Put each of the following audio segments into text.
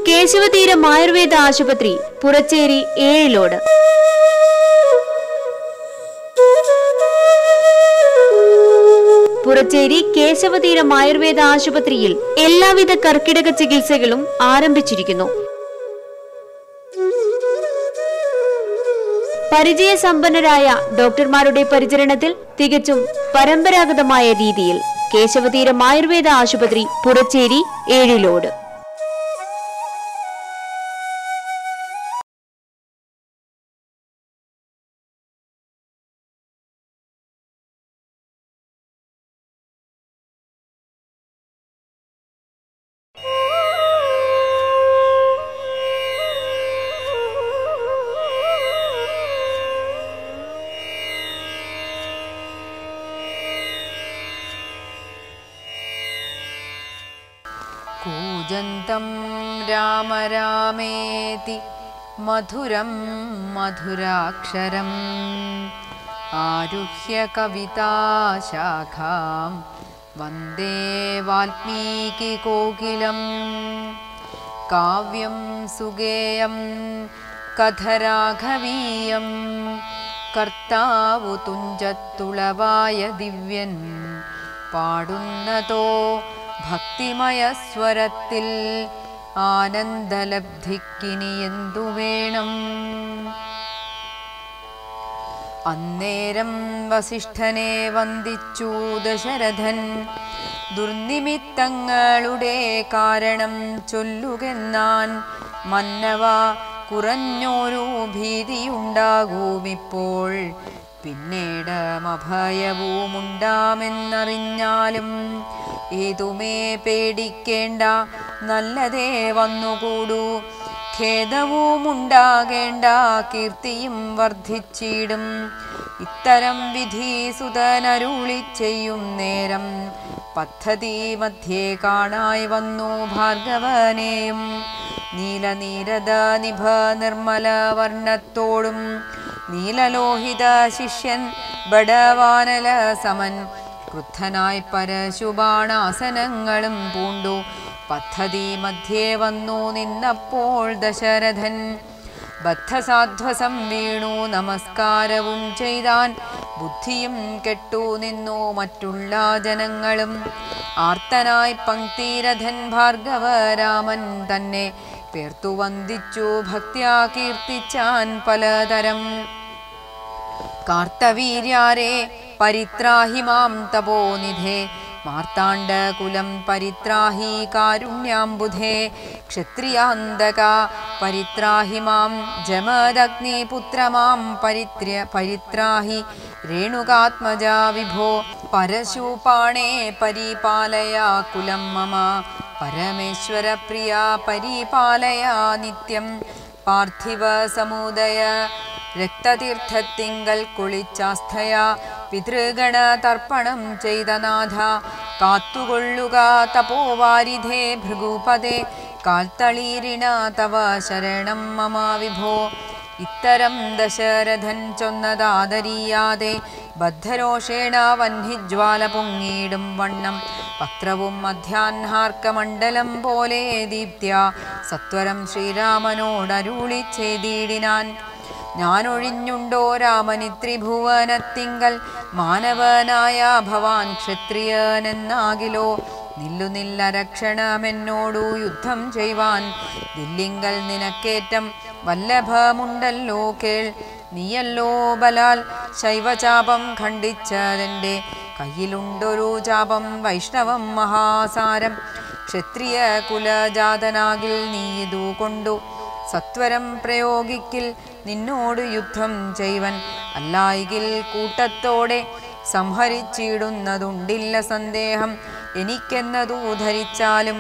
കേശവതീരം ആയുർവേദ ആശുപത്രി പുറച്ചേരി ഏഴിലോട് പുറച്ചേരി കേശവതീരം ആയുർവേദ ആശുപത്രിയിൽ എല്ലാവിധ കർക്കിടക ചികിത്സകളും ആരംഭിച്ചിരിക്കുന്നു പരിചയസമ്പന്നരായ ഡോക്ടർമാരുടെ പരിചരണത്തിൽ തികച്ചും പരമ്പരാഗതമായ രീതിയിൽ കേശവതീരം ആയുർവേദ ആശുപത്രി പുറച്ചേരി ഏഴിലോട് कूजन्तं राम रामेति मधुरं मधुराक्षरम् आरुह्य कविताशाखां वन्दे वाल्मीकिकोकिलम् काव्यं सुगेयं कथराघवीयं കർത്താവു തുഞ്ചത്തുളവായ ദിവ്യൻ പാടുന്നതോ ഭക്തിമയ സ്വരത്തിൽ ആനന്ദലബ്ധിക്കിനി എന്തു വേണം അന്നേരം വസിഷ്ഠനെ വന്ദിച്ചു ദശരഥൻ ദുർനിമിത്തങ്ങളുടെ കാരണം ചൊല്ലുകെന്നാൻ മന്നവ കുറഞ്ഞൊരു ഭീതിയുണ്ടാകുമിപ്പോൾ പിന്നീട് അഭയവുമുണ്ടാമെന്നറിഞ്ഞാലും ഏതുമേ പേടിക്കേണ്ട നല്ലതേ വന്നുകൂടൂ ഖേദവുമുണ്ടാകേണ്ട കീർത്തിയും വർദ്ധിച്ചിടും ഇത്തരം വിധി സുതനരുളി ചെയ്യും നേരം പദ്ധതി മധ്യേ കാണായി വന്നു ഭാർഗവനെയും നീലനീരത നിഭ നിർമ്മല വർണ്ണത്തോടും നീലലോഹിത ശിഷ്യൻ ബടവാനല സമൻ ക്രുദ്ധനായി പരശുബാണാസനങ്ങളും പൂണ്ടു പദ്ധതി മധ്യേ വന്നു നിന്നപ്പോൾ ദശരഥൻ ബദ്ധസാധ്വസം വീണു നമസ്കാരവും ചെയ്താൻ ബുദ്ധിയും കെട്ടു നിന്നു മറ്റുള്ള ജനങ്ങളും ആർത്തനായി പങ്ക്തിരഥൻ ഭാർഗവരാമൻ തന്നെ പേർത്തു വന്ദിച്ചു ഭക്ത്യാ കീർത്തിച്ചാൻ പലതരം കാർത്തവീര്യാരെ പരിത്രാഹി മാം തപോനിധേ മാർത്താണ്ഡകുലം പരിത്രാഹി കാരുണ്യാംബുധേ ക്ഷത്രിയാന്തക പരിത്രാഹി മാം ജമദഗ്നിപുത്രമാം പരിത്ര്യ പരിത്രാഹി രേണുകാത്മജ വിഭോ പരശൂപാണേ പരിപാലയ കുലം മമ പരമേശ്വരപ്രിയ പരിപാലയ നിത്യം പാർത്ഥിവ സമുദയ രക്തതീർത്ഥത്തിങ്കൽ കുളിച്ചാസ്ഥയ പിതൃഗണ തർപ്പണം ചെയ്ത നാഥ കാത്തുകൊള്ളുക തപോവാരിധേ ഭൃഗുപദേ കാൽത്തളീരിണ തവ ശരണം മമ വിഭോ ഇത്തരം ദശരഥൻ ചൊന്നതാദരീയാതെ ബദ്ധരോഷേണ വഹ്നിജ്വാല പൊങ്ങിയിടും വണ്ണം പത്രവും മധ്യാഹ്നാർക്കമണ്ഡലം പോലെ ദീപ്ത്യ സത്വരം ശ്രീരാമനോടരുളി ചെയ്തിടിനാൻ ഞാനൊഴിഞ്ഞുണ്ടോ രാമനി ത്രിഭുവനത്തിങ്കൽ മാനവനായ ഭവാൻ ക്ഷത്രിയനെന്നാകിലോ നില്ലു നില്ലരക്ഷണമെന്നോടു യുദ്ധം ചെയ്യുവാൻ ദില്ലിങ്കൽ നിനക്കേറ്റം വല്ലഭമുണ്ടല്ലോ കേൾ നീയല്ലോ ബലാൽ ശൈവചാപം ഖണ്ഡിച്ചതെൻ്റെ കയ്യിലുണ്ടൊരു ചാപം വൈഷ്ണവം മഹാസാരം ക്ഷത്രിയ കുലജാതനാകിൽ നീ ഇതു കൊണ്ടു സത്വരം പ്രയോഗിക്കിൽ നിന്നോട് യുദ്ധം ചെയ്വൻ അല്ലായികിൽ കൂട്ടത്തോടെ സംഹരിച്ചിടുന്നതുണ്ടില്ല സന്ദേഹം എനിക്കെന്നതു ധരിച്ചാലും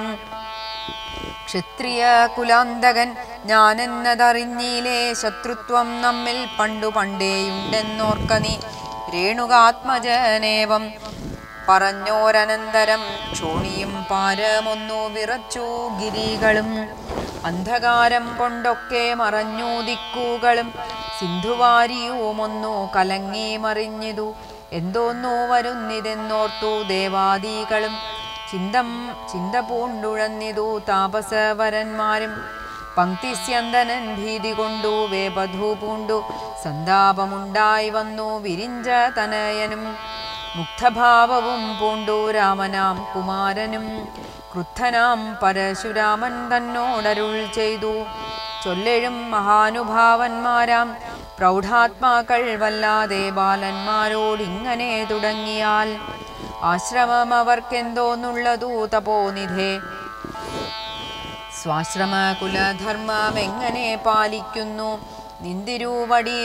ക്ഷത്രിയ കുലാന്തകൻ ഞാനെന്നതറിഞ്ഞിലേ ശത്രുത്വം നമ്മിൽ പണ്ടു പണ്ടേയുണ്ടെന്നോർക്ക നീ രേണുകാത്മജനേവം പറഞ്ഞോരനന്തരം ക്ഷോണിയും പാരമൊന്നു വിറച്ചു ഗിരികളും അന്ധകാരം കൊണ്ടൊക്കെ മറഞ്ഞു ദിക്കുകളും സിന്ധുവാരിയുമൊന്നു കലങ്ങി മറിഞ്ഞിതു എന്തോന്നു വരുന്നിതെന്നോർത്തു ദേവാദികളും ചിന്തം ചിന്ത പൂണ്ടുഴന്നിതു താപസവരന്മാരും പങ്ക്തിസ്യന്തനൻ ഭീതി കൊണ്ടു വേപധു പൂണ്ടു സന്താപമുണ്ടായി വന്നു വിരിഞ്ച തനയനും മുഗ്ധഭാവവും പൂണ്ടു രാമനാം കുമാരനും ക്രുദ്ധനാം പരശുരാമൻ തന്നോടരുൾ ചെയ്തു ചൊല്ലെഴും മഹാനുഭാവന്മാരാം പ്രൗഢാത്മാക്കൾ വല്ലാതെ ബാലന്മാരോടിങ്ങനെ തുടങ്ങിയാൽ ആശ്രമം അവർക്കെന്തോന്നുള്ളതു തപോനിധേ സ്വാശ്രമ കുലധർമ്മം എങ്ങനെ പാലിക്കുന്നു നിന്തിരുവടി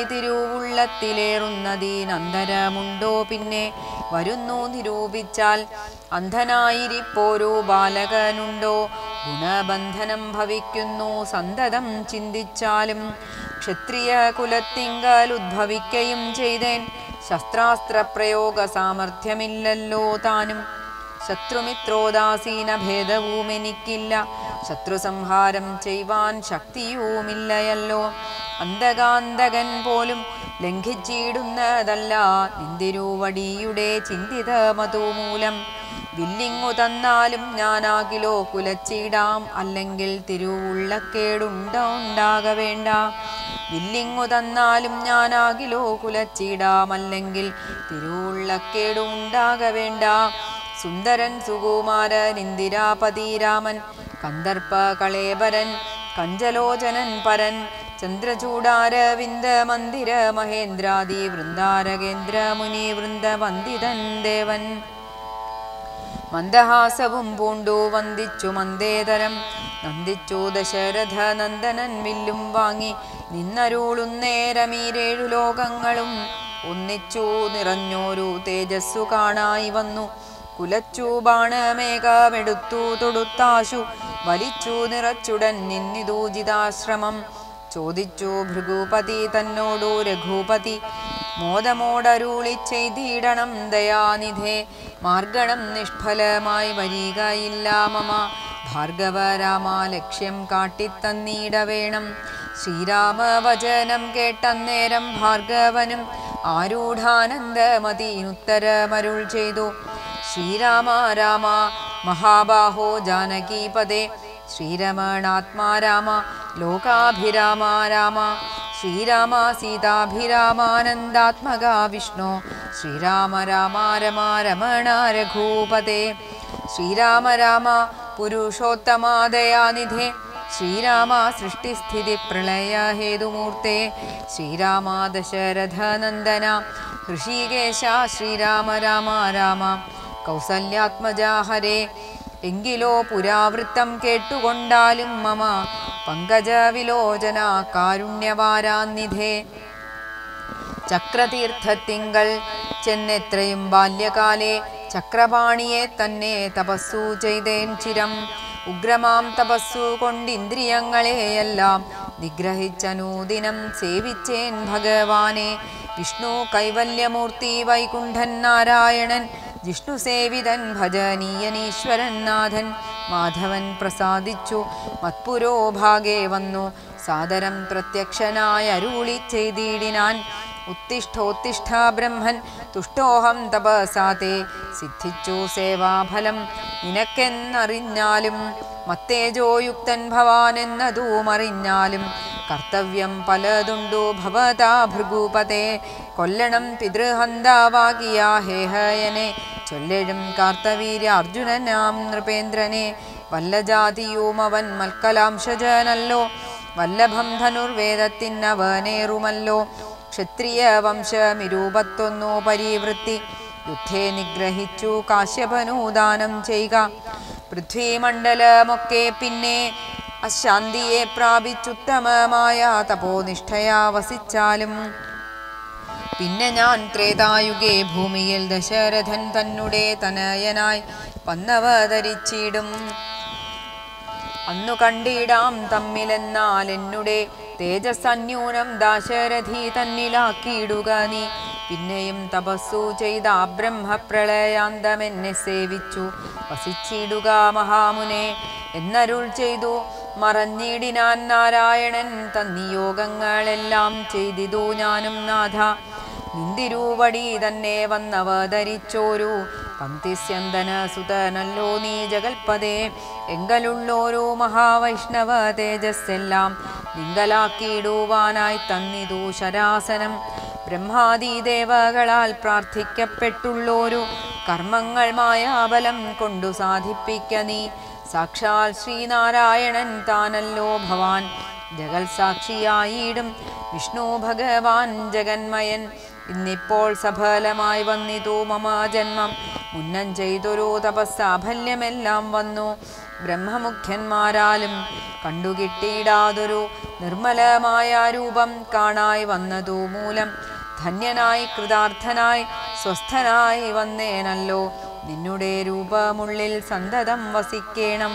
തിരുവുള്ളത്തിലേറുന്നതീനന്തരമുണ്ടോ പിന്നെ വരുന്നു നിരൂപിച്ചാൽ അന്ധനായിരിപ്പോരു ബാലകനുണ്ടോ ഗുണബന്ധനം ഭവിക്കുന്നു സന്തതം ചിന്തിച്ചാലും ക്ഷത്രിയ കുലത്തിങ്കൽ ഉദ്ഭവിക്കയും ചെയ്തേൻ ശസ്ത്രാസ്ത്ര പ്രയോഗ സാമർഥ്യമില്ലല്ലോ താനും ശത്രുമിത്രോദാസീന ഭേദവും എനിക്കില്ല ശത്രുസംഹാരം ചെയ്യുവാൻ ശക്തിയുമില്ലയല്ലോ അന്തകാന്തകൻ പോലും ലംഘിച്ചിടുന്നതല്ല നിന്തിരുവടിയുടെ ചിന്തിത മതുമൂലം വില്ലിങ്ങു തന്നാലും ഞാനാകിലോ കുലച്ചിടാം അല്ലെങ്കിൽ തിരുവുള്ളക്കേടുണ്ടോ ഉണ്ടാക വേണ്ട വില്ലിങ്ങു തന്നാലും ഞാനാകിലോ കുലച്ചിടാം അല്ലെങ്കിൽ തിരുവുള്ളക്കേടുണ്ടാക വേണ്ട സുന്ദരൻ സുകുമാരൻ ഇന്ദിരാപതി രാമൻ കന്ദർപ്പ കളേബരൻ കഞ്ചലോചനൻ പരൻ ചന്ദ്രചൂടാരവിന്ദ മന്ദിര മഹേന്ദ്രാദി വൃന്ദാരകേന്ദ്ര മുനി വൃന്ദവന്ദിതൻ ദേവൻ മന്ദഹാസവും പൂണ്ടു വന്ദിച്ചു മന്ദേതരം നന്ദിച്ചു ദശരഥ നന്ദനൻ വില്ലും വാങ്ങി നിന്നരുളുന്നേരമീരേഴു ലോകങ്ങളും ഒന്നിച്ചു നിറഞ്ഞോരു തേജസ്സു കാണായി വന്നു കുലച്ചു ബാണമേകമെടുത്തു തൊടുത്താശു വലിച്ചു നിറച്ചുടൻ നിന്നിതൂജിതാശ്രമം ചോദിച്ചു ഭൃഗുപതി തന്നോടു രഘുപതി മോദമോടരുളി ചെയ്തിടണം ദയാനിധേ മാർഗണം നിഷ്ഫലമായി വരികയില്ല മമ ഭാർഗവരാമ ലക്ഷ്യം കാട്ടിത്തന്നീട വേണം ശ്രീരാമവചനം കേട്ടന്നേരം ഭാർഗവനും ആരൂഢാനന്ദമതീനുത്തരമരുൾ ചെയ്തു ശ്രീരാമ രാമ മഹാബാഹോ ജാനകീപദേ ശ്രീരമണാത്മാ രാമ ലോകാഭിരാമ രാമ ശ്രീരാമ സീതാഭിരാമാനന്ദാത്മക വിഷ്ണു ശ്രീരാമ രാമ രമ രമണ രഘൂപതേ ശ്രീരാമ രാമ പുരുഷോത്തമാദയാനിധേ ശ്രീരാമ സൃഷ്ടിസ്ഥിതി പ്രളയ ഹേതുമൂർത്തേ ശ്രീരാമ ദശരഥനന്ദന ഋഷികേശ ശ്രീരാമ രാമ രാമ കൗസല്യാത്മജ ഹരേ എങ്കിലോ പുരാവൃത്തം കേട്ടുകൊണ്ടാലും മമ പങ്കജവിലോചന കാരുണ്യവാരാന്നിധേ ചക്രതീർത്ഥത്തിങ്കൾ ചെന്നെത്രയും ബാല്യകാലേ ചക്രപാണിയെ തന്നെ തപസ്സു ചെയ്തേൻ ചിരം ഉഗ്രമാം തപസ്സു കൊണ്ടിന്ദ്രിയങ്ങളെയെല്ലാം നിഗ്രഹിച്ചനൂദിനം സേവിച്ചേൻ ഭഗവാനെ വിഷ്ണു കൈവല്യമൂർത്തി വൈകുണ്ഠൻ നാരായണൻ ജിഷ്ണു സേവിതൻ ഭജനീയനീശ്വരൻ നാഥൻ മാധവൻ പ്രസാദിച്ചു മത്പുരോഭാഗേ വന്നു സാദരം പ്രത്യക്ഷനായ അരുളി ചെയ്തിടിനാൻ ഉത്തിഷ്ഠോത്തിഷ്ഠ ബ്രഹ്മൻ തുഷ്ടോഹം തപസാതെ സിദ്ധിച്ചു സേവാഫലം നിനക്കെന്നറിഞ്ഞാലും മത്തേജോയുക്തൻ ഭവാൻ എന്നതുമറിഞ്ഞാലും കർത്തവ്യം പലതുണ്ടു ഭവതാ ഭൃഗുപതേ കൊല്ലണം പിതൃഹന്താവാകിയ ഹേഹയനെ ചൊല്ലെഴും കാർത്തവീര്യ അർജുനനാം നൃപേന്ദ്രനെ വല്ലജാതിയുമവൻ മൽക്കലാംശജനല്ലോ വല്ലഭം ധനുർവേദത്തിനവനേറുമല്ലോ ക്ഷത്രിയ വംശമിരൂപത്തൊന്നു പരിവൃത്തി യുദ്ധേ നിഗ്രഹിച്ചു കാശ്യപനൂദാനം ചെയ്യുക പൃഥ്വിമണ്ഡലമൊക്കെ പിന്നെ അശാന്തിയെ പ്രാപിച്ചുത്തമമായ തപോനിഷ്ഠയാ വസിച്ചാലും പിന്നെ ഞാൻ ത്രേതായുഗേ ഭൂമിയിൽ ദശരഥൻ തന്നുടെ തനയനായി വന്നവതരിച്ചിടും അന്നു കണ്ടിടാം തമ്മിലെന്നാൽ എന്നുടെ തേജസ്സന്യൂനം ദാശരഥി തന്നിലാക്കിയിടുക നീ പിന്നെയും തപസ്സു ചെയ്ത ആ ബ്രഹ്മപ്രളയാന്തമെന്നെ സേവിച്ചു വസിച്ചിടുക മഹാമുനെ എന്നരുൾ ചെയ്തു മറഞ്ഞിടിനാൻ നാരായണൻ തന്നിയോഗങ്ങളെല്ലാം ചെയ്തിതു ഞാനും നാഥ നിന്തിരുവടി തന്നെ വന്നവതരിച്ചോരു പന്തിസ്യന്തന സുതനല്ലോ നീ ജഗൽപദേ എങ്കലുള്ളോരോ മഹാവൈഷ്ണവ തേജസ്സെല്ലാം നിങ്കലാക്കിയിടുവാനായി തന്നിതു ശരാസനം ബ്രഹ്മാദി ദേവകളാൽ പ്രാർത്ഥിക്കപ്പെട്ടുള്ളോരു കർമ്മങ്ങൾ മായാബലം കൊണ്ടു സാധിപ്പിക്ക നീ സാക്ഷാൽ ശ്രീനാരായണൻ താനല്ലോ ഭവാൻ ജഗൽ സാക്ഷിയായിടും വിഷ്ണു ഭഗവാൻ ജഗന്മയൻ ഇന്നിപ്പോൾ സഫലമായി വന്നിതു മമ ജന്മം മുന്നം ചെയ്തൊരു തപസ്സാഫല്യമെല്ലാം വന്നു ബ്രഹ്മമുഖ്യന്മാരാലും കണ്ടുകിട്ടിയിടാതൊരു നിർമ്മലമായ രൂപം കാണായി വന്നതു മൂലം ധന്യനായി കൃതാർത്ഥനായി സ്വസ്ഥനായി വന്നേനല്ലോ നിന്നുടെ രൂപമുള്ളിൽ സന്തതം വസിക്കേണം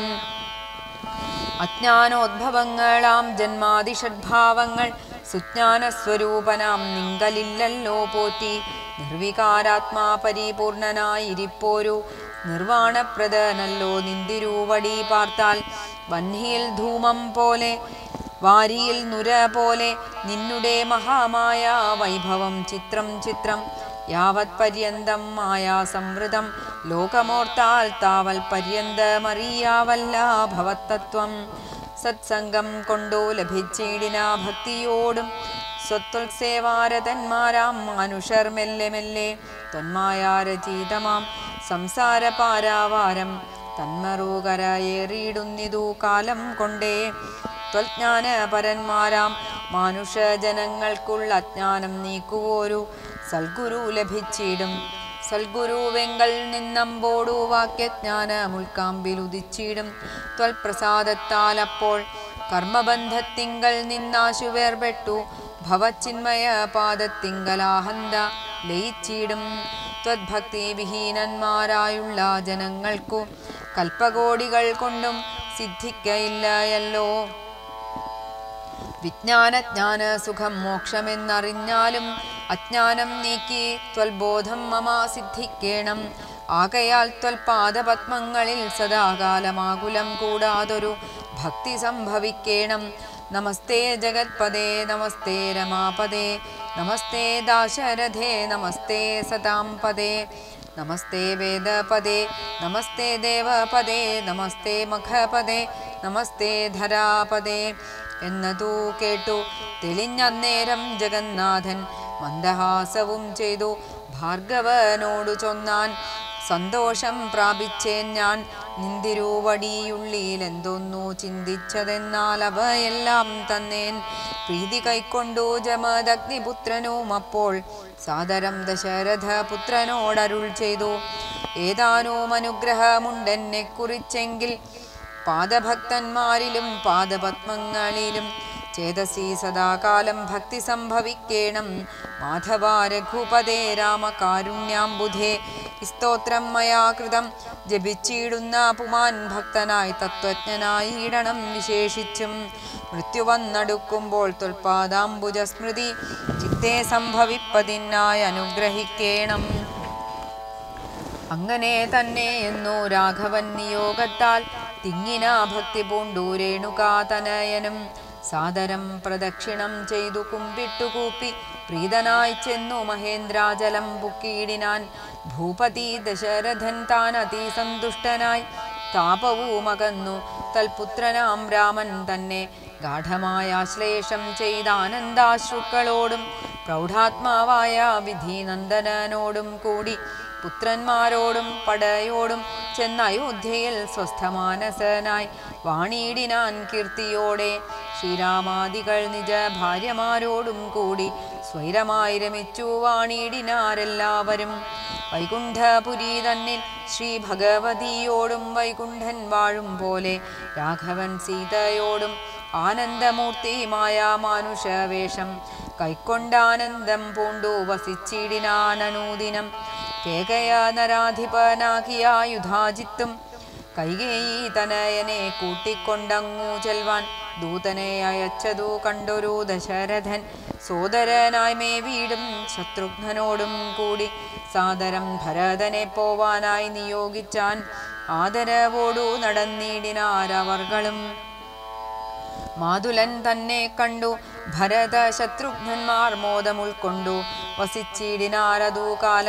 അജ്ഞാനോദ്ഭവങ്ങളാം ജന്മാതിഷഡ്ഭാവങ്ങൾ സുജ്ഞാനസ്വരൂപനാം നിങ്കലില്ലല്ലോ പോറ്റി നിർവികാരാത്മാ പരിപൂർണനായിരിപ്പോരു നിർവാണപ്രദനല്ലോ നിന്തിരുവടി പാർത്താൽ വന്ഹിയിൽ ധൂമം പോലെ വാരിയിൽ നുര പോലെ നിന്നുടെ മഹാമായ വൈഭവം ചിത്രം ചിത്രം യാവത് പര്യന്തം മായാ സംവൃതം ലോകമോർത്താൽ താവൽ പര്യന്തമറിയാവല്ല ഭവത്തത്വം സത്സംഗം കൊണ്ടു ലഭിച്ചിടിന ഭക്തിയോടും സ്വത്വത്സേവാരതന്മാരാം മനുഷ്യർ മെല്ലെ മെല്ലെ തൊന്മായാരചീതമാം സംസാര പാരാവാരം തന്മറൂകരയേറിയിടുന്നിതു കാലം കൊണ്ടേ ത്വജ്ഞാന പരന്മാരാം മാനുഷജനങ്ങൾക്കുള്ള അജ്ഞാനം നീക്കുവോരു സൽഗുരു ലഭിച്ചിടും സൽഗുരുവെങ്കൽ നിന്നമ്പോടു വാക്യജ്ഞാനമുൾക്കാമ്പിൽ ഉദിച്ചിടും ത്വൽപ്രസാദത്താൽ അപ്പോൾ കർമ്മബന്ധത്തിങ്കൽ നിന്നാശു വേർപെട്ടു ഭവച്ചിന്മയ പാദത്തിങ്കലാഹന്ത ലയിച്ചിടും ത്വദ്ഭക്തി വിഹീനന്മാരായുള്ള ജനങ്ങൾക്കു കൽപ്പകോടികൾ കൊണ്ടും സിദ്ധിക്കയില്ലയല്ലോ വിജ്ഞാനജ്ഞാന സുഖം മോക്ഷമെന്നറിഞ്ഞാലും അജ്ഞാനം നീക്കി ത്വൽബോധം മമ സിദ്ധിക്കേണം ആകയാൽ ത്വൽപാദപത്മങ്ങളിൽ സദാകാലമാകുലം കൂടാതൊരു ഭക്തി സംഭവിക്കേണം നമസ്തേ ജഗത്പദേ നമസ്തേ രമാപദേ നമസ്തേ ദാശരഥേ നമസ്തേ സതാം പദേ നമസ്തേ വേദപദേ നമസ്തേ ദേവപദേ നമസ്തേ മഖപദേ നമസ്തേ ധരാപദേ എന്നതു കേട്ടു തെളിഞ്ഞന്നേരം ജഗന്നാഥൻ മന്ദഹാസവും ചെയ്തു ഭാർഗവനോടു ചൊന്നാൻ സന്തോഷം പ്രാപിച്ചേൻ ഞാൻ നിന്തിരുവടിയുള്ളിൽ എന്തൊന്നു ചിന്തിച്ചതെന്നാൽ അവയെല്ലാം തന്നേൻ പ്രീതി കൈക്കൊണ്ടു ജമദഗ്നിപുത്രനും അപ്പോൾ സാദരം ദശരഥ പുത്രനോടരുൾ ചെയ്തു ഏതാനും അനുഗ്രഹമുണ്ടെന്നെ കുറിച്ചെങ്കിൽ പാദഭക്തന്മാരിലും പാദപത്മങ്ങളിലും ചേതസി സദാകാലം ഭക്തി സംഭവിക്കേണം മാധവ രഘുപതേ രാമകാരുണ്യാംബുധേ സ്തോത്രം മയാ കൃതം ജപിച്ചിടുന്ന പുമാൻ ഭക്തനായി തത്വജ്ഞനായിടണം വിശേഷിച്ചും മൃത്യു വന്നടുക്കുമ്പോൾ തൊൽപാദാംബുജ സ്മൃതി ചിത്തെ സംഭവിപ്പതിനായി അനുഗ്രഹിക്കേണം അങ്ങനെ തന്നെ എന്നു രാഘവൻ നിയോഗത്താൽ തിങ്ങിന ഭക്തി പൂണ്ടു രേണുകാതനയനും സാദരം പ്രദക്ഷിണം ചെയ്തു കുമ്പിട്ടുകൂപ്പി പ്രീതനായി ചെന്നു മഹേന്ദ്രാജലം പുക്കിയിടിനാൻ ഭൂപതി ദശരഥൻ താൻ അതിസന്തുഷ്ടനായി താപവുമകന്നു തൽപുത്രനാം രാമൻ തന്നെ ഗാഠമായ ആശ്ലേഷം ചെയ്താനന്ദാശ്രുക്കളോടും പ്രൗഢാത്മാവായ വിധിനന്ദനനോടും കൂടി പുത്രന്മാരോടും പടയോടും ചെന്ന അയോധ്യയിൽ സ്വസ്ഥമാനസനായി വാണിയിടിനാൻ കീർത്തിയോടെ ശ്രീരാമാദികൾ നിജ ഭാര്യമാരോടും കൂടി സ്വൈരമായി രമിച്ചു വാണിയിടിനാരെല്ലാവരും വൈകുണ്ഠപുരി തന്നിൽ ശ്രീ ഭഗവതിയോടും വൈകുണ്ഠൻ വാഴും പോലെ രാഘവൻ സീതയോടും ആനന്ദമൂർത്തിമായ മാനുഷവേഷം കൈക്കൊണ്ടാനന്ദം പൂണ്ടു വസിച്ചിടിനാനനൂദിനം കേകയ നരാധിപനാകിയ യുധാജിത്തും കൈകേയി തനയനെ കൂട്ടിക്കൊണ്ടങ്ങു ചെൽവാൻ ദൂതനെ അയച്ചതു കണ്ടൊരു ദശരഥൻ സോദരനായി മേ വീടും ശത്രുഘ്നനോടും കൂടി സാദരം ഭരതനെ പോവാനായി നിയോഗിച്ചാൻ ആദരവോടു നടന്നിടിനാരവർകളും മാതുലൻ തന്നെ കണ്ടു ഭരത ശത്രുഘ്നന്മാർ മോദം ഉൾക്കൊണ്ടു വസിച്ചിടിനാരതു കാലം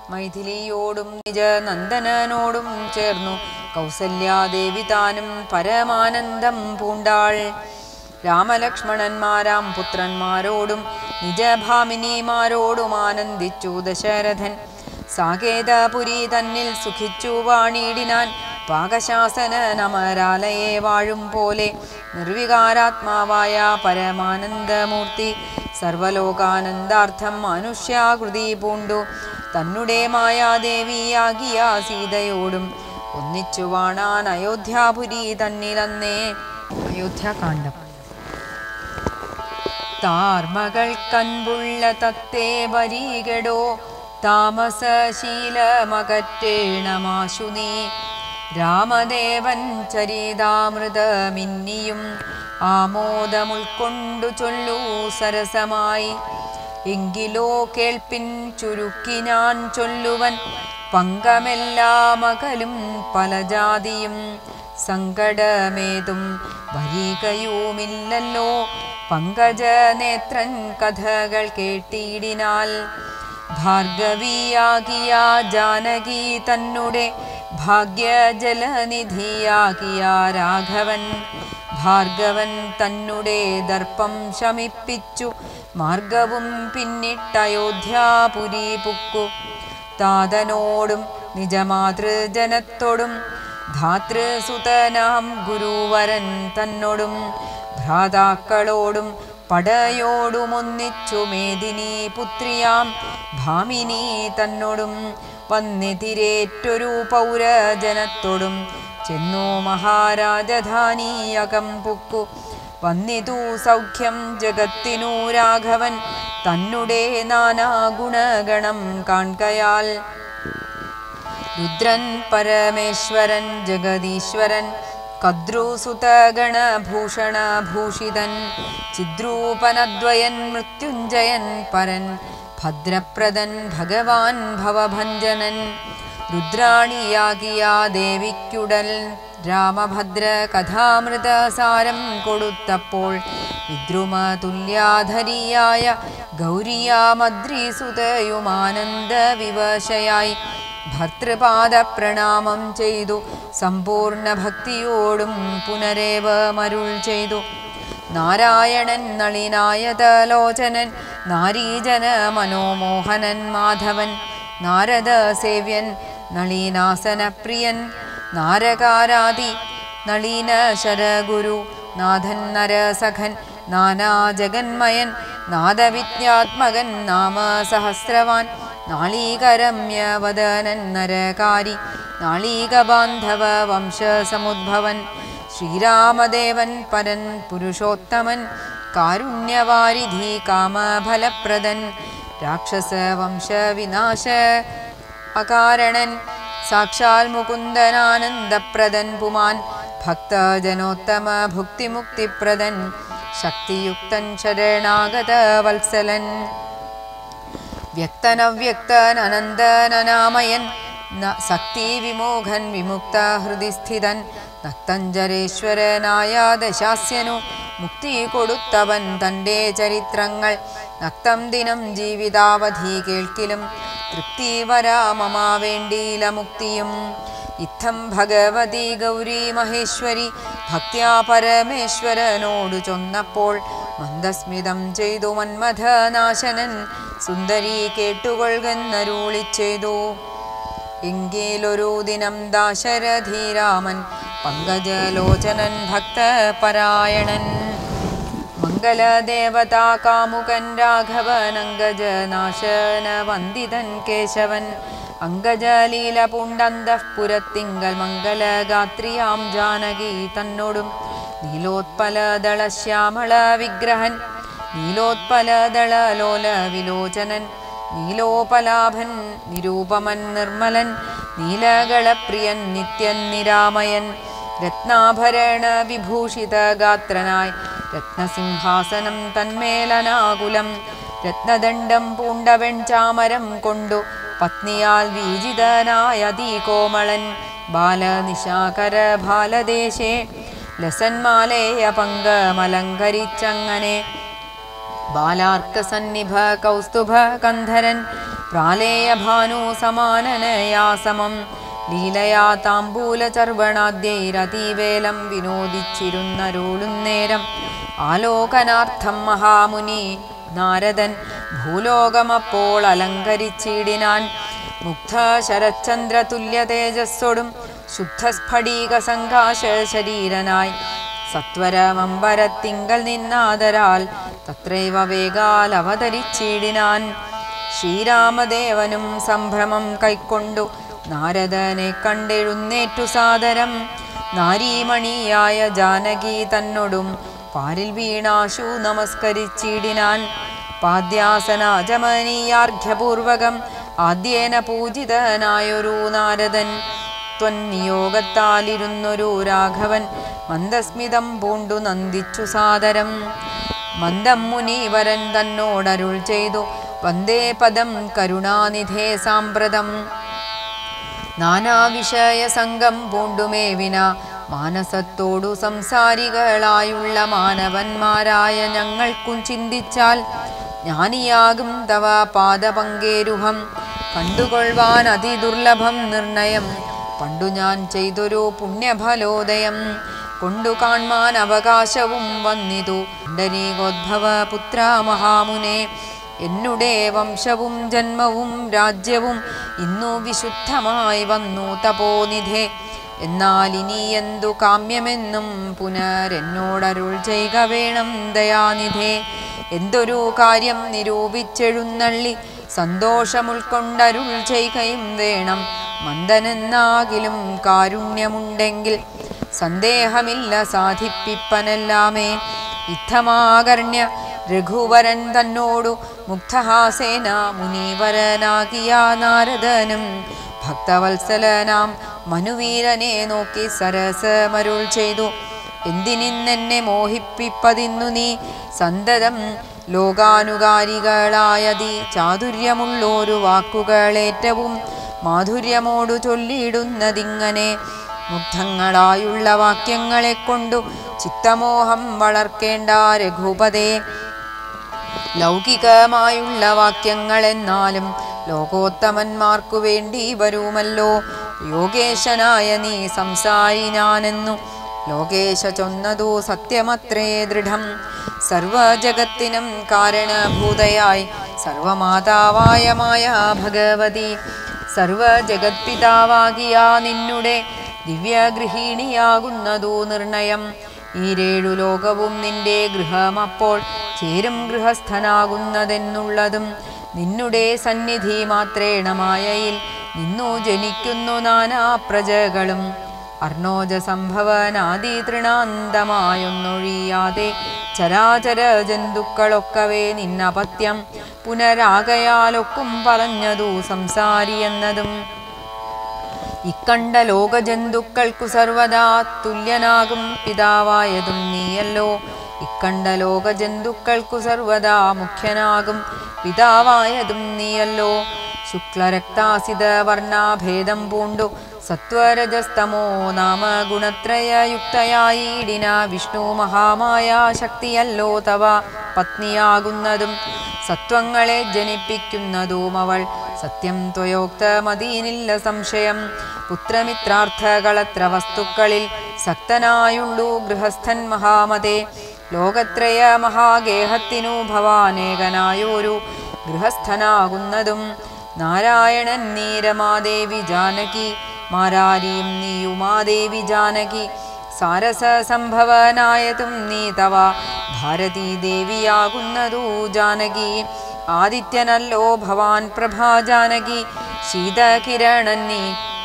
മൈഥിലിയോടും നിജ നന്ദനനോടും ചേർന്നു കൗസല്യാദേവി താനും പരമാനന്ദം പൂണ്ടാൾ രാമലക്ഷ്മണന്മാരാം പുത്രന്മാരോടും നിജഭാമിനിമാരോടും ആനന്ദിച്ചു ദശരഥൻ സാകേതപുരി തന്നിൽ സുഖിച്ചു വാണിടിനാൻ പാകശാസന നമരാലയെ വാഴും പോലെ നിർവികാരാത്മാവായ പരമാനന്ദമൂർത്തി സർവലോകാനന്ദാർത്ഥം മനുഷ്യാകൃതി പൂണ്ടു തന്നെ മായാദേവിയാകിയ സീതയോടും ഒന്നിച്ചു വാണാൻ അയോധ്യാപുരി തന്നിലന്നേ അയോധ്യാകാന്ഡം താർമകൾ കൺപുള്ള തത്തേ വരീകടോ താമസശീലമകറ്റേണമാശു നീ രാമദേവൻ ചരിതാമൃതമിന്നിയും ആമോദമുൾക്കൊണ്ടു ചൊല്ലൂ സരസമായി എങ്കിലോ കേൾപ്പിൻ ചുരുക്കി ഞാൻ ചൊല്ലുവൻ പങ്കമെല്ലാമകലും പല ജാതിയും സങ്കടമേതും വരികയുമില്ലല്ലോ പങ്കജനേത്രൻ കഥകൾ കേട്ടിടിനാൽ ഭാർഗവിയാകിയ ജാനകി തന്നുടെ ഭാഗ്യജലനിധിയാകിയ രാഘവൻ ഭാർഗവൻ തന്നെ ദർപ്പം ശമിപ്പിച്ചു മാർഗവും പിന്നിട്ടയോധ്യാപുരി പുക്കു താതനോടും നിജമാതൃജനത്തോടും ധാതൃസുതനാം ഗുരുവരൻ തന്നോടും ഭ്രാതാക്കളോടും പടയോടുമൊന്നിച്ചു മേദിനി പുത്രിയാം ഭാമിനി തന്നോടും വന്നെതിരേറ്റൊരു പൗരജനത്തോടും ചെന്നു മഹാരാജധാനിയകം പുക്കു വന്നിതു സൗഖ്യം ജഗത്തിനു രാഘവൻ തന്നെ നാനാ ഗുണഗണം കാൺകയാൽ രുദ്രൻ പരമേശ്വരൻ ജഗദീശ്വരൻ കദ്രുസുതഗണഭൂഷണഭൂഷിതൻ ചിദ്രൂപനദ്വയൻ മൃത്യുഞ്ജയൻ പരൻ ഭദ്രപ്രദൻ ഭഗവാൻ ഭവഭഞ്ജനൻ രുദ്രാണിയാകിയ ദേവിക്കുടൽ രാമഭദ്ര കഥാമൃതസാരം കൊടുത്തപ്പോൾ വിദ്രുമതുല്യാധരിയായ ഗൗരിയാമദ്രീസുതയുമാനന്ദ വിവശയായി ഭർത്തൃപാദ പ്രണാമം ചെയ്തു സമ്പൂർണ്ണ ഭക്തിയോടും പുനരേവ മരുൾ ചെയ്തു നാരായണൻ നളിനായതലോചനൻ നാരീജന മനോമോഹനൻ മാധവൻ നാരദ സേവ്യൻ നളീനാസനപ്രിയൻ നാരകാരാതി നളീന ശരഗുരു നാഥൻ നരസഖൻ നാനാജഗന്മയൻ നാദവിദ്യാത്മകൻ നാമസഹസ്രവാൻ നാളീകരമ്യവദനൻ നരകാരി നാളീകബാന്ധവ വംശസമുദ്ഭവൻ ശ്രീരാമദേവൻ പരൻ പുരുഷോത്തമൻ കാരുണ്യവാരിധി കാമഫലപ്രദൻ രാക്ഷസ വംശവിനാശ അകാരണൻ സാക്ഷാൽ മുകുന്ദനാനന്ദപ്രദൻ പുമാൻ ഭക്തജനോത്തമ ഭുക്തിമുക്തിപ്രദൻ ശക്തിയുക്തൻ ശരണാഗത വത്സലൻ വ്യക്തനവ്യക്തൻ അനന്തനനാമയൻ സക്തി വിമോഹൻ വിമുക്ത ഹൃദി സ്ഥിതൻ നക്തഞ്ചരേശ്വരനായ ദശാസ്യനു മുക്തി കൊടുത്തവൻ തൻ്റെ ചരിത്രങ്ങൾ നക്തം ദിനം ജീവിതാവധി കേൾക്കിലും തൃപ്തി വരാ മമാ വേണ്ടിയില മുക്തിയും ഇത്തം ഭഗവതി ഗൗരി മഹേശ്വരി ഭക്ത്യാ പരമേശ്വരനോടു ചൊന്നപ്പോൾ മന്ദസ്മിതം ചെയ്തു മന്മഥനാശനൻ സുന്ദരി കേട്ടുകൊള്ളുന്നരുളി ചെയ്തു എങ്കിലൊരു ദിനം ദാശരഥീരാമൻ പങ്കജലോചനൻ ഭക്തപരായണൻ മംഗലദേവതാ കാമുകൻ രാഘവനങ്കജനാശന വന്ദിതൻ കേശവൻ അങ്കജലീല പുണ്ടന്തഃപുരത്തിങ്കൽ മംഗലഗാത്രിയാം ജാനകി തന്നോടും നീലോത്പലദള ശ്യാമള വിഗ്രഹൻ നീലോത്പലദള ലോല വിലോചനൻ നീലോപലാഭൻ നിരൂപമൻ നിർമ്മലൻ നീലകളപ്രിയൻ നിത്യൻ നിരാമയൻ രത്നാഭരണ വിഭൂഷിത ഗാത്രനായി രത്നസിംഹാസനം തന്മേലനാകുലം രത്നദണ്ഡം പൂണ്ടവൻ ചാമരം കൊണ്ടു പത്നിയാൽ വീജിതനായ കോമളൻ ബാലനിശാകര ബാലദേശേ ലസന്മാലേയ പങ്കമലങ്കരിച്ചങ്ങനെ ബാലാർക്കസന്നിഭ കൗസ്തുഭ കന്ധരൻ പ്രാലേയഭാനു സമാനനയാ സമം ലീലയാ താമ്പൂലചർവണാദ്യൈരതീവേലം വിനോദിച്ചിരുന്നരുളുന്നേരം ആലോകനാർത്ഥം മഹാമുനി നാരദൻ ഭൂലോകമപ്പോൾ അലങ്കരിച്ചിടിനാൻ മുഗ്ധ ശരചന്ദ്ര തുല്യ തേജസ്സോടും ശുദ്ധസ്ഫടിക സംഘാശ ശരീരനായി സത്വരമമ്പരത്തിങ്കൽ നിന്നാദരാൽ തത്രൈവ വേഗാൽ അവതരിച്ചിടിനാൻ ശ്രീരാമദേവനും സംഭ്രമം കൈക്കൊണ്ടു നാരദനെ കണ്ടെഴുന്നേറ്റു സാദരം നാരീമണിയായ ജാനകി തന്നോടും പാരിൽ വീണാശു നമസ്കരിച്ചിടിനാൻ പാദ്യാസനാജമനീയാർഘ്യപൂർവകം ആദ്യേന പൂജിതനായൊരു നാരദൻ ത്വന്നിയോഗത്താലിരുന്നൊരു രാഘവൻ മന്ദസ്മിതം പൂണ്ടു നന്ദിച്ചു സാദരം മന്ദം മുനീവരൻ തന്നോടരുൾ ചെയ്തു വന്ദേ പദം കരുണാനിധേ സാമ്പ്രതം നാനാവിഷയ സംഘം പൂണ്ടുമേവിന മാനസത്തോടു സംസാരികളായുള്ള മാനവന്മാരായ ഞങ്ങൾക്കും ചിന്തിച്ചാൽ ജ്ഞാനിയാകും തവ പാദപങ്കേരുഹം കണ്ടുകൊള്ളുവാൻ അതിദുർലഭം നിർണയം പണ്ടു ഞാൻ ചെയ്തൊരു പുണ്യഫലോദയം കൊണ്ടു കാൺമാൻ അവകാശവും വന്നിതു പുണ്ടരീകോദ്ഭവ പുത്ര മഹാമുനെ എന്നുടെ വംശവും ജന്മവും രാജ്യവും ഇന്നു വിശുദ്ധമായി വന്നു തപോനിധേ എന്നാൽ ഇനി എന്തു കാമ്യമെന്നും പുനരെന്നോടരുൾ ചെയ്യുക വേണം ദയാനിധേ എന്തൊരു കാര്യം നിരൂപിച്ചെഴുന്നള്ളി സന്തോഷമുൾക്കൊണ്ടരുൾ ചെയ്യുകയും വേണം മന്ദനെന്നാകിലും കാരുണ്യമുണ്ടെങ്കിൽ സന്ദേഹമില്ല സാധിപ്പിപ്പനെല്ലാമേ യുദ്ധമാകർണ്യ രഘുവരൻ തന്നോടു മുഗ്ധഹാസേന മുനീവരനാകിയ നാരദനും ഭക്തവത്സലനാം മനുവീരനെ നോക്കി സരസമരുൾ ചെയ്തു എന്തിനിന്നെന്നെ മോഹിപ്പിപ്പതിന്നു നീ സന്തതം ലോകാനുകാരികളായതി ചാതുര്യമുള്ളോരു വാക്കുകളേറ്റവും മാധുര്യമോടു ചൊല്ലിയിടുന്നതിങ്ങനെ മുഗ്ധങ്ങളായുള്ള വാക്യങ്ങളെ കൊണ്ടു ചിത്തമോഹം വളർക്കേണ്ട രഘുപതേ ലൗകികമായുള്ള വാക്യങ്ങളെന്നാലും ലോകോത്തമന്മാർക്കു വേണ്ടി വരുമല്ലോ യോഗേശനായ നീ സംസാരിനാനെന്നു ലോകേശ ചൊന്നതു സത്യമത്രേ ദൃഢം സർവജഗത്തിനും കാരണഭൂതയായി സർവമാതാവായ മായ ഭഗവതി സർവജഗത്പിതാവാകിയ നിന്നുടെ ദിവ്യഗൃഹിണിയാകുന്നതു നിർണയം ഈരേഴു ലോകവും നിന്റെ ഗൃഹമപ്പോൾ ചേരും ഗൃഹസ്ഥനാകുന്നതെന്നുള്ളതും നിന്നുടെ സന്നിധി മാത്രേണ മായയിൽ നിന്നു ജനിക്കുന്നു നാനാ പ്രജകളും അർണോജ സംഭവനാദി തൃണാന്തമായൊന്നൊഴിയാതെ ചരാചര ജന്തുക്കളൊക്കവേ നിന്നപത്യം പുനരാകയാലൊക്കും പറഞ്ഞതു സംസാരി എന്നതും ഇക്കണ്ട ലോകജന്തുക്കൾക്കു സർവദാ തുല്യനാകും പിതാവായതും നീയല്ലോ ഇക്കണ്ട ലോകജന്തുക്കൾക്കു സർവദാ മുഖ്യനാകും പിതാവായതും നീയല്ലോ ശുക്ലരക്താസിത വർണ്ണാഭേദം പൂണ്ടു സത്വരജസ്തമോ നാമ ഗുണത്രയയുക്തയായിടിന വിഷ്ണു മഹാമായ ശക്തിയല്ലോ തവ പത്നിയാകുന്നതും സത്വങ്ങളെ ജനിപ്പിക്കുന്നതും അവൾ സത്യം ത്വയോക്തമതീനില്ല സംശയം പുത്രമിത്രാർത്ഥകളത്ര വസ്തുക്കളിൽ സക്തനായുള്ളൂ ഗൃഹസ്ഥൻ മഹാമതേ ലോകത്രയ മഹാഗേഹത്തിനു ഭവാനേകനായൊരു ഗൃഹസ്ഥനാകുന്നതും നാരായണൻ നീരമാദേവി ജാനകി മാരാരിയും നീയുമാദേവി ജാനകി സാരസ സംഭവനായതും നീ തവ ഭാരതീ ദേവിയാകുന്നതു ജാനകി ആദിത്യനല്ലോ ഭവാൻ പ്രഭാ ജാനകി ശീതകിരണൻ നീ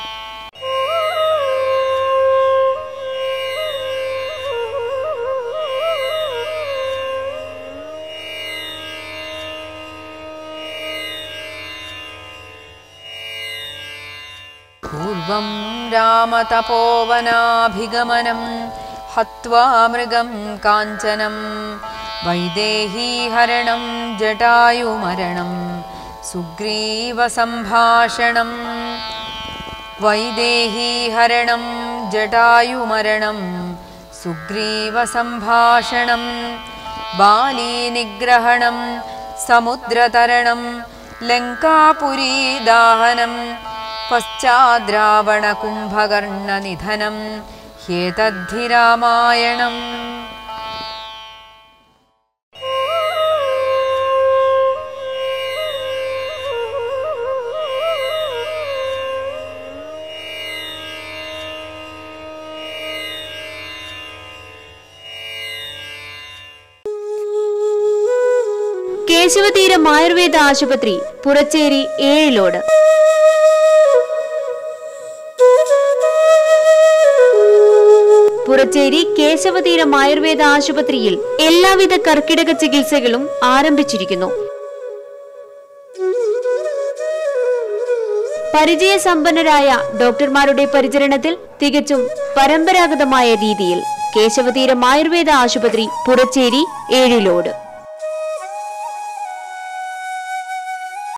പൂർവം രാമതപോവനാഭിഗമനം ഹത്വാ മൃഗം കാഞ്ചനം വൈദേഹീഹരണം ജടായുമരണം സുഗ്രീവസംഭാഷണം വൈദേഹീഹരണം ജടായുമരണം സുഗ്രീവസംഭാഷണം ബാലീനിഗ്രഹണം സമുദ്രതരണം ലങ്കാപുരീദാഹനം പശ്ചാദ്രാവണകുംഭകർണനിധനം ഹ്യേതദ്ധി രാമായണം കേശവതീരം ആയുർവേദ ആശുപത്രി പുറച്ചേരി ഏഴിലോട് പുറച്ചേരി കേശവതീരം ആയുർവേദ ആശുപത്രിയിൽ എല്ലാവിധ കർക്കിടക ചികിത്സകളും ആരംഭിച്ചിരിക്കുന്നു പരിചയസമ്പന്നരായ ഡോക്ടർമാരുടെ പരിചരണത്തിൽ തികച്ചും പരമ്പരാഗതമായ രീതിയിൽ കേശവതീരം ആയുർവേദ ആശുപത്രി പുറച്ചേരി ഏഴിലോട്